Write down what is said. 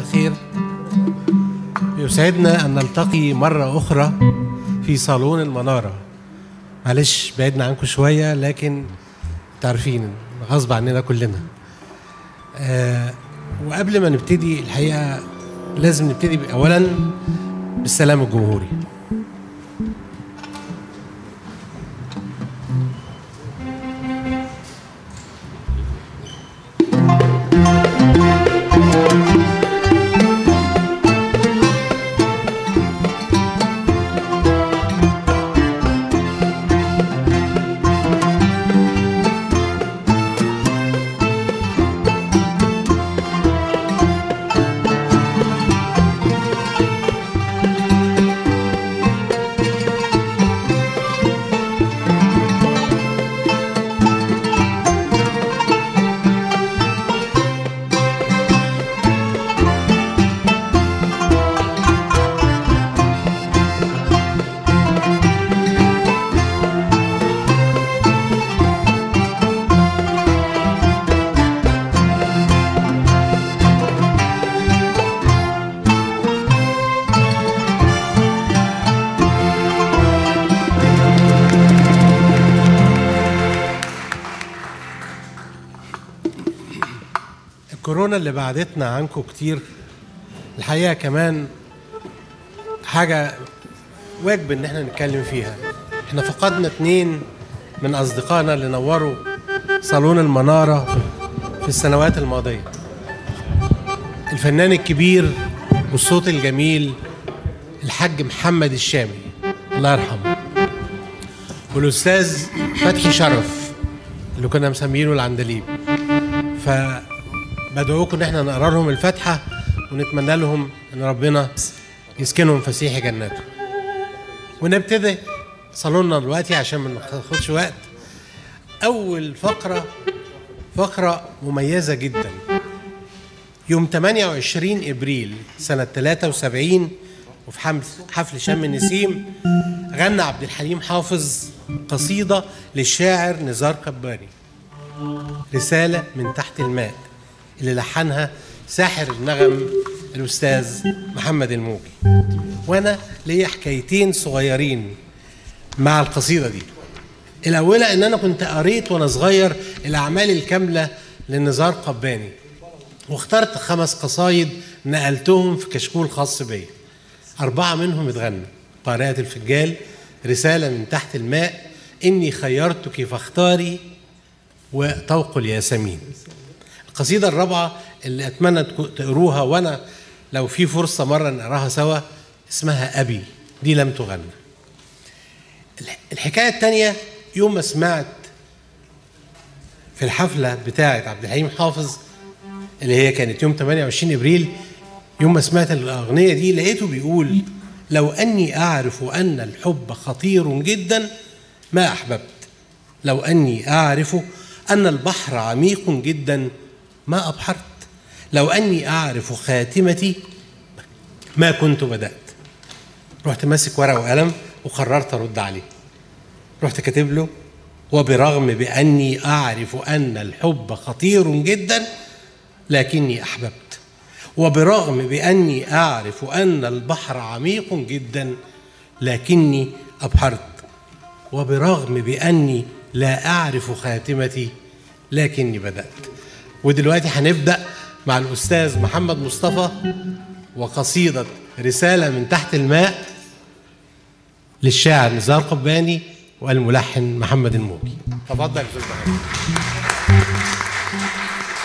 الخير يسعدنا أن نلتقي مرة أخرى في صالون المنارة معلش بعدنا عنكم شوية لكن تعرفين غصب عننا كلنا آه وقبل ما نبتدي الحقيقة لازم نبتدي أولا بالسلام الجمهوري الكورونا اللي بعدتنا عنكم كتير الحقيقه كمان حاجه واجب ان احنا نتكلم فيها احنا فقدنا اتنين من اصدقائنا اللي نوروا صالون المناره في السنوات الماضيه الفنان الكبير والصوت الجميل الحاج محمد الشامي الله يرحمه والاستاذ فتحي شرف اللي كنا مسمينه العندليب ف بدعوكم ان احنا نقرا لهم الفاتحه ونتمنى لهم ان ربنا يسكنهم فسيح جناته ونبتدي صالوننا دلوقتي عشان ما ناخدش وقت اول فقره فقره مميزه جدا يوم 28 ابريل سنه 73 وفي حفل شم النسيم غنى عبد الحليم حافظ قصيده للشاعر نزار قباني رساله من تحت الماء اللي لحنها ساحر النغم الاستاذ محمد الموجي وانا ليا حكايتين صغيرين مع القصيده دي الاولى ان انا كنت قريت وانا صغير الاعمال الكامله للنزار قباني واخترت خمس قصايد نقلتهم في كشكول خاص بيا أربعة منهم اتغنوا قارئة الفجال رسالة من تحت الماء إني خيرتك فاختاري وطوق الياسمين القصيدة الرابعة اللي أتمنى تقروها وأنا لو في فرصة مرة نقراها سوا اسمها أبي دي لم تغنى الحكاية الثانية يوم ما سمعت في الحفلة بتاعة عبد الحليم حافظ اللي هي كانت يوم 28 ابريل يوم ما سمعت الاغنيه دي لقيته بيقول لو اني اعرف ان الحب خطير جدا ما احببت لو اني اعرف ان البحر عميق جدا ما ابحرت لو اني اعرف خاتمتي ما كنت بدات رحت ماسك ورقه وقلم وقررت ارد عليه رحت كاتب له وبرغم باني اعرف ان الحب خطير جدا لكني احببت وبرغم باني اعرف ان البحر عميق جدا لكني ابحرت وبرغم باني لا اعرف خاتمتي لكني بدات ودلوقتي هنبدا مع الاستاذ محمد مصطفى وقصيده رساله من تحت الماء للشاعر نزار قباني والملحن محمد الموجي تفضل يا استاذ محمد